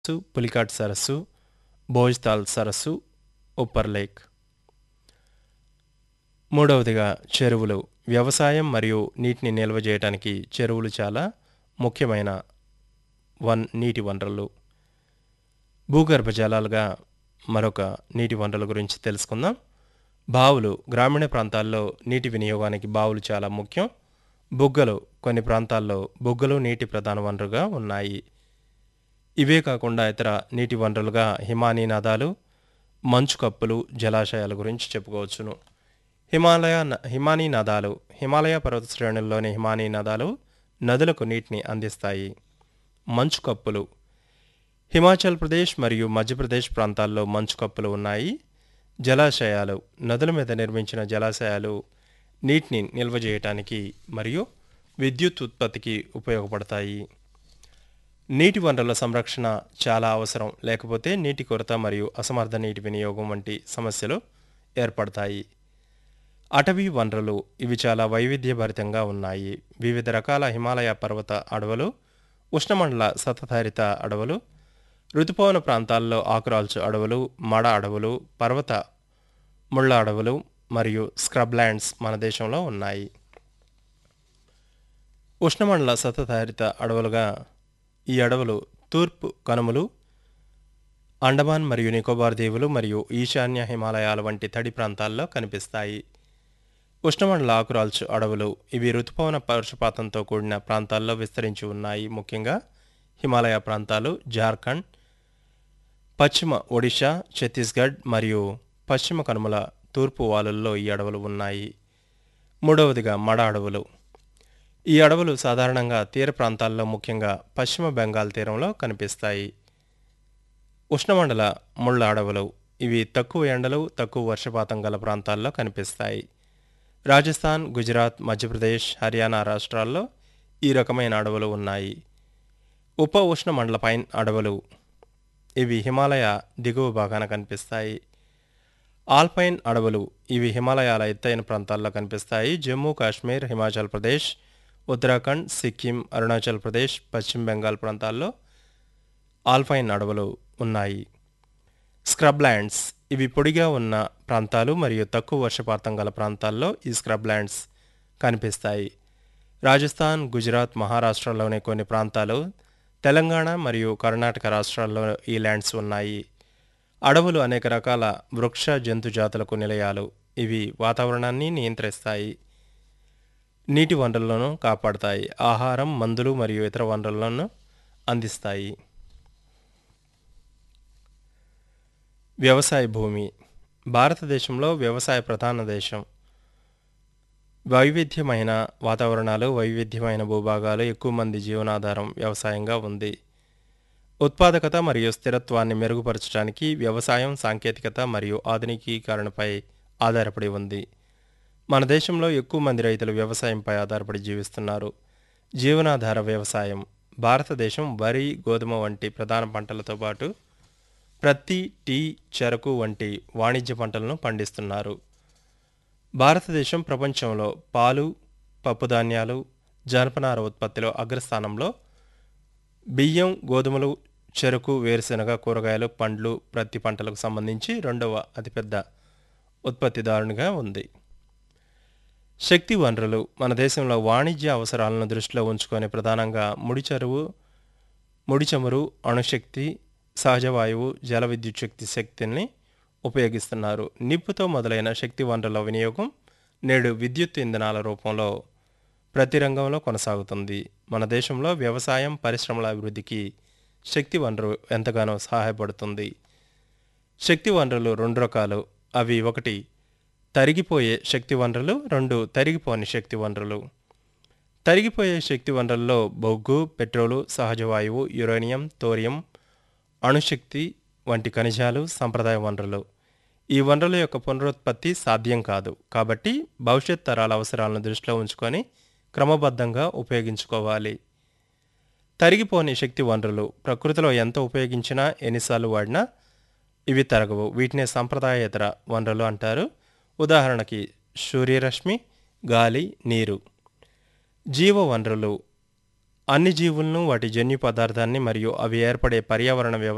సరస్సు పులికాట్ సరస్సు భోజ్తాల్ సరస్సు ఉప్పర్ లేక్ మూడవదిగా చెరువులు వ్యవసాయం మరియు నీటిని నిల్వ చేయడానికి చెరువులు చాలా ముఖ్యమైన వన్ నీటి వనరులు భూగర్భ జలాలుగా మరొక నీటి వనరుల గురించి తెలుసుకుందాం బావులు గ్రామీణ ప్రాంతాల్లో నీటి వినియోగానికి బావులు చాలా ముఖ్యం బుగ్గలు కొన్ని ప్రాంతాల్లో బుగ్గలు నీటి ప్రధాన వనరుగా ఉన్నాయి ఇవే కాకుండా ఇతర నీటి వనరులుగా హిమానీ నదాలు మంచు కప్పులు జలాశయాల గురించి చెప్పుకోవచ్చును హిమాలయ న- హిమానీ నదాలు హిమాలయ పర్వత శ్రేణుల్లోని హిమానీ నదాలు నదులకు నీటిని అందిస్తాయి మంచు కప్పులు హిమాచల్ ప్రదేశ్ మరియు మధ్యప్రదేశ్ ప్రాంతాల్లో మంచు కప్పులు ఉన్నాయి జలాశయాలు నదుల మీద నిర్మించిన జలాశయాలు నీటిని నిల్వ చేయటానికి మరియు విద్యుత్ ఉత్పత్తికి ఉపయోగపడతాయి నీటి వనరుల సంరక్షణ చాలా అవసరం లేకపోతే నీటి కొరత మరియు అసమర్థ నీటి వినియోగం వంటి సమస్యలు ఏర్పడతాయి అటవీ వనరులు ఇవి చాలా వైవిధ్యభరితంగా ఉన్నాయి వివిధ రకాల హిమాలయ పర్వత అడవులు ఉష్ణమండల సతతారిత అడవులు ఋతుపవన ప్రాంతాల్లో ఆకురాల్చు అడవులు మడ అడవులు పర్వత ముళ్ళ అడవులు మరియు స్క్రబ్ ల్యాండ్స్ మన దేశంలో ఉన్నాయి ఉష్ణమండల సతతారిత అడవులుగా ఈ అడవులు తూర్పు కనుమలు అండమాన్ మరియు నికోబార్ దీవులు మరియు ఈశాన్య హిమాలయాల వంటి తడి ప్రాంతాల్లో కనిపిస్తాయి ఉష్ణమండల ఆకురాల్చు అడవులు ఇవి ఋతుపవన వర్షపాతంతో కూడిన ప్రాంతాల్లో విస్తరించి ఉన్నాయి ముఖ్యంగా హిమాలయ ప్రాంతాలు జార్ఖండ్ పశ్చిమ ఒడిషా ఛత్తీస్గఢ్ మరియు పశ్చిమ కనుమల తూర్పు వాలుల్లో ఈ అడవులు ఉన్నాయి మూడవదిగా మడ అడవులు ఈ అడవులు సాధారణంగా తీర ప్రాంతాల్లో ముఖ్యంగా పశ్చిమ బెంగాల్ తీరంలో కనిపిస్తాయి ఉష్ణమండల ముళ్ళ అడవులు ఇవి తక్కువ ఎండలు తక్కువ వర్షపాతం గల ప్రాంతాల్లో కనిపిస్తాయి రాజస్థాన్ గుజరాత్ మధ్యప్రదేశ్ హర్యానా రాష్ట్రాల్లో ఈ రకమైన అడవులు ఉన్నాయి ఉప ఉష్ణమండల పైన్ అడవులు ఇవి హిమాలయ దిగువ భాగాన కనిపిస్తాయి ఆల్పైన్ అడవులు ఇవి హిమాలయాల ఎత్తైన ప్రాంతాల్లో కనిపిస్తాయి జమ్మూ కాశ్మీర్ హిమాచల్ ప్రదేశ్ ఉత్తరాఖండ్ సిక్కిం అరుణాచల్ ప్రదేశ్ పశ్చిమ బెంగాల్ ప్రాంతాల్లో ఆల్పైన్ అడవులు ఉన్నాయి స్క్రబ్ ల్యాండ్స్ ఇవి పొడిగా ఉన్న ప్రాంతాలు మరియు తక్కువ వర్షపాతం గల ప్రాంతాల్లో ఈ స్క్రబ్ ల్యాండ్స్ కనిపిస్తాయి రాజస్థాన్ గుజరాత్ మహారాష్ట్రలోని కొన్ని ప్రాంతాలు తెలంగాణ మరియు కర్ణాటక రాష్ట్రాల్లో ఈ ల్యాండ్స్ ఉన్నాయి అడవులు అనేక రకాల వృక్ష జంతు జాతులకు నిలయాలు ఇవి వాతావరణాన్ని నియంత్రిస్తాయి నీటి వనరులను కాపాడతాయి ఆహారం మందులు మరియు ఇతర వనరులను అందిస్తాయి వ్యవసాయ భూమి భారతదేశంలో వ్యవసాయ ప్రధాన దేశం వైవిధ్యమైన వాతావరణాలు వైవిధ్యమైన భూభాగాలు ఎక్కువ మంది జీవనాధారం వ్యవసాయంగా ఉంది ఉత్పాదకత మరియు స్థిరత్వాన్ని మెరుగుపరచడానికి వ్యవసాయం సాంకేతికత మరియు ఆధునికీకరణపై ఆధారపడి ఉంది మన దేశంలో ఎక్కువ మంది రైతులు వ్యవసాయంపై ఆధారపడి జీవిస్తున్నారు జీవనాధార వ్యవసాయం భారతదేశం వరి గోధుమ వంటి ప్రధాన పంటలతో పాటు ప్రత్తి టీ చెరకు వంటి వాణిజ్య పంటలను పండిస్తున్నారు భారతదేశం ప్రపంచంలో పాలు పప్పుధాన్యాలు జనపనార ఉత్పత్తిలో అగ్రస్థానంలో బియ్యం గోధుమలు చెరకు వేరుశెనగ కూరగాయలు పండ్లు ప్రతి పంటలకు సంబంధించి రెండవ అతిపెద్ద ఉత్పత్తిదారునిగా ఉంది శక్తి వనరులు మన దేశంలో వాణిజ్య అవసరాలను దృష్టిలో ఉంచుకొని ప్రధానంగా ముడి చరువు ముడి చమురు అణుశక్తి సహజ వాయువు జల విద్యుత్ శక్తి శక్తిని ఉపయోగిస్తున్నారు నిప్పుతో మొదలైన శక్తి వనరుల వినియోగం నేడు విద్యుత్ ఇంధనాల రూపంలో ప్రతి రంగంలో కొనసాగుతుంది మన దేశంలో వ్యవసాయం పరిశ్రమల అభివృద్ధికి శక్తి వనరు ఎంతగానో సహాయపడుతుంది శక్తి వనరులు రెండు రకాలు అవి ఒకటి తరిగిపోయే శక్తి వనరులు రెండు తరిగిపోని శక్తి వనరులు తరిగిపోయే శక్తి వనరుల్లో బొగ్గు పెట్రోలు సహజ వాయువు యురేనియం థోరియం అణుశక్తి వంటి ఖనిజాలు సంప్రదాయ వనరులు ఈ వనరుల యొక్క పునరుత్పత్తి సాధ్యం కాదు కాబట్టి భవిష్యత్ తరాల అవసరాలను దృష్టిలో ఉంచుకొని క్రమబద్ధంగా ఉపయోగించుకోవాలి తరిగిపోని శక్తి వనరులు ప్రకృతిలో ఎంత ఉపయోగించినా ఎన్నిసార్లు వాడినా ఇవి తరగవు వీటినే సంప్రదాయేతర వనరులు అంటారు ఉదాహరణకి సూర్యరశ్మి గాలి నీరు జీవ వనరులు అన్ని జీవులను వాటి జన్యు పదార్థాన్ని మరియు అవి ఏర్పడే పర్యావరణ వ్యవ